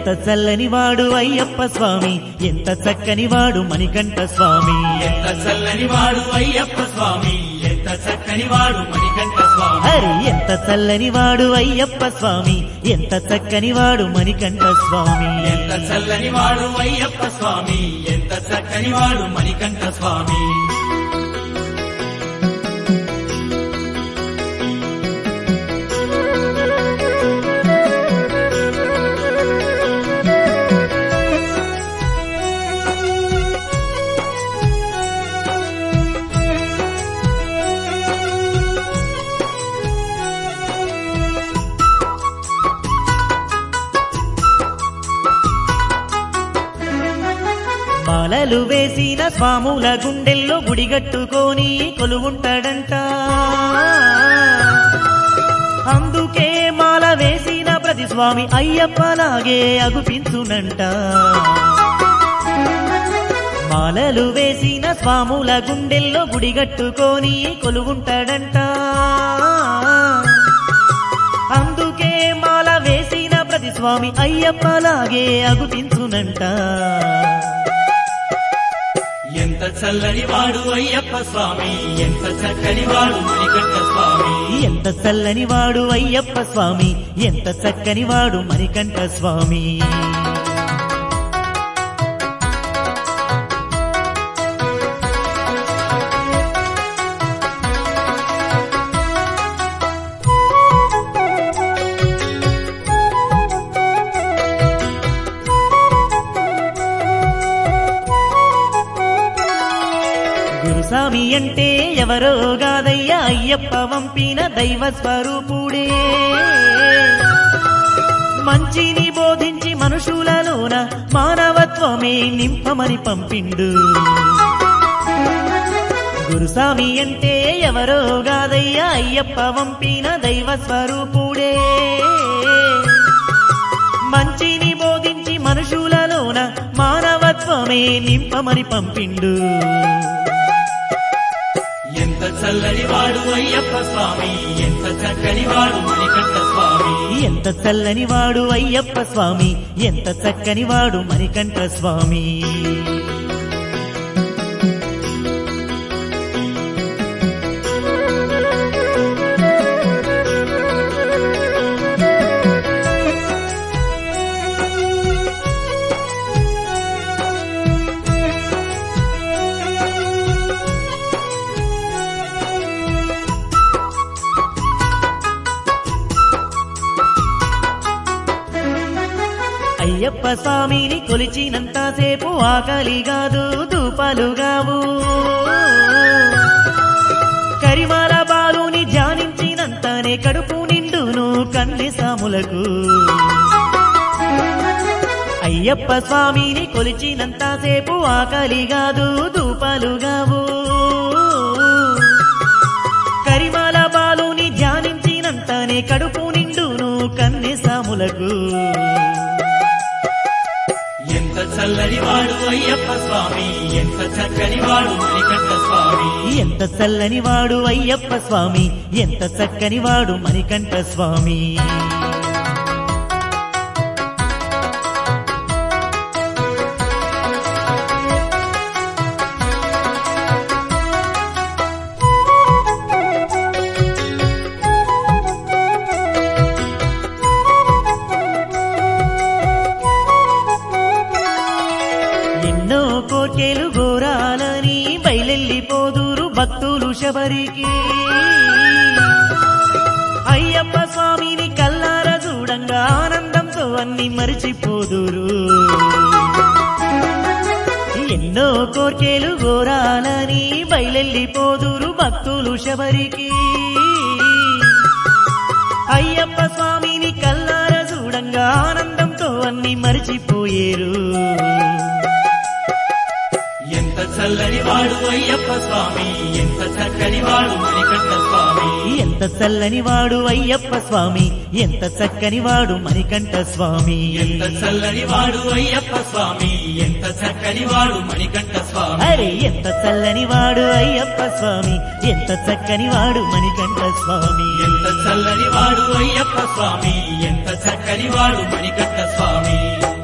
ఎంత చల్లని వాడు అయ్యప్ప స్వామి ఎంత చక్కని వాడు మణికంఠ స్వామి ఎంత చల్లని వాడు అయ్యప్ప స్వామి ఎంత చక్కని వాడు మణికంఠ స్వామి హరి ఎంత చల్లని వాడు అయ్యప్ప స్వామి ఎంత చక్కని వాడు మణికంఠ స్వామి ఎంత చల్లని వాడు అయ్యప్ప స్వామి ఎంత చక్కని వాడు మణికంఠ స్వామి మాలలు వేసిన స్వాముల గుండెల్లో గుడిగట్టుకొని కొలువుంటాడంట అందుకే మాల వేసిన ప్రతి స్వామి అయ్యప్పలాగే అగుపించునంట మాలలు వేసిన స్వాముల గుండెల్లో గుడిగట్టుకొని కొలువుంటాడంట అందుకే మాల వేసిన ప్రతి స్వామి అయ్యప్పలాగే అగుపించునంట ఎంత చల్లని వాడు అయ్యప్ప స్వామి ఎంత చక్కని వాడు మణికంఠ స్వామి ఎంత చల్లని వాడు అయ్యప్ప స్వామి ఎంత చక్కని వాడు మణికంఠ స్వామి గురుస్వామి అంటే ఎవరో గాదయ్యా అయ్యప్ప వంపిన దైవ స్వరూపుడే మంచిని బోధించి మనుషులలోన మానవత్వమే నింపమని పంపిండు గురుస్వామి అంటే ఎవరో గాదయ్యా అయ్యప్ప వంపిన దైవ స్వరూపుడే మంచిని బోధించి మనుషులలోన మానవత్వమే నింపమని పంపిండు ఎంత చల్లని వాడు అయ్యప్ప స్వామి ఎంత చక్కని వాడు మణికంఠ స్వామి ఎంత చల్లని వాడు అయ్యప్ప స్వామి ఎంత చక్కని వాడు మణికంఠ స్వామి అయ్యప్ప స్వామిని కొలిచినంతసేపు ఆకలి కాదు దూపాలు కావు కరిమాల బాలుని ధ్యానించినంతనే కడుపు నిండును కన్నె సాములకు అయ్యప్ప స్వామిని కొలిచినంతసేపు ఆకలి కాదు దూపాలు కావు కరిమాల బాలుని ధ్యానించినంతనే కడుపు నిండును కన్నె సాములకు ఎంత చల్లని వాడు అయ్యప్ప స్వామి ఎంత చక్కని వాడు మణికంఠ స్వామి ఎంత చల్లని వాడు అయ్యప్ప స్వామి ఎంత చక్కని వాడు మణికంఠ స్వామి ఎన్నో కోర్కెలు ఘోరాలని బయలెళ్ళిపోదురు భక్తులు శబరికి అయ్యప్ప స్వామిని కల్లార చూడంగా ఆనందంతో అన్ని మరిచిపోదురు ఎన్నో కోర్కెలు ఘోరాలని బయలెళ్ళిపోదురు భక్తులు శబరికి అయ్యప్ప స్వామిని కల్లార చూడంగా ఆనందంతో అన్ని మరిచిపోయేరు ఎంత చల్లని వాడు అయ్యప్ప స్వామి ఎంత చక్కని వాడు మణికంఠ స్వామి ఎంత చల్లని వాడు అయ్యప్ప స్వామి ఎంత చక్కని వాడు మణికంఠ స్వామి ఎంత చల్లని వాడు అయ్యప్ప స్వామి ఎంత చక్కని వాడు మణికంఠ స్వామి అరే ఎంత చల్లని వాడు అయ్యప్ప స్వామి ఎంత చక్కని వాడు మణికంఠ స్వామి ఎంత చల్లని వాడు అయ్యప్ప స్వామి ఎంత చక్కని వాడు మణికంఠ స్వామి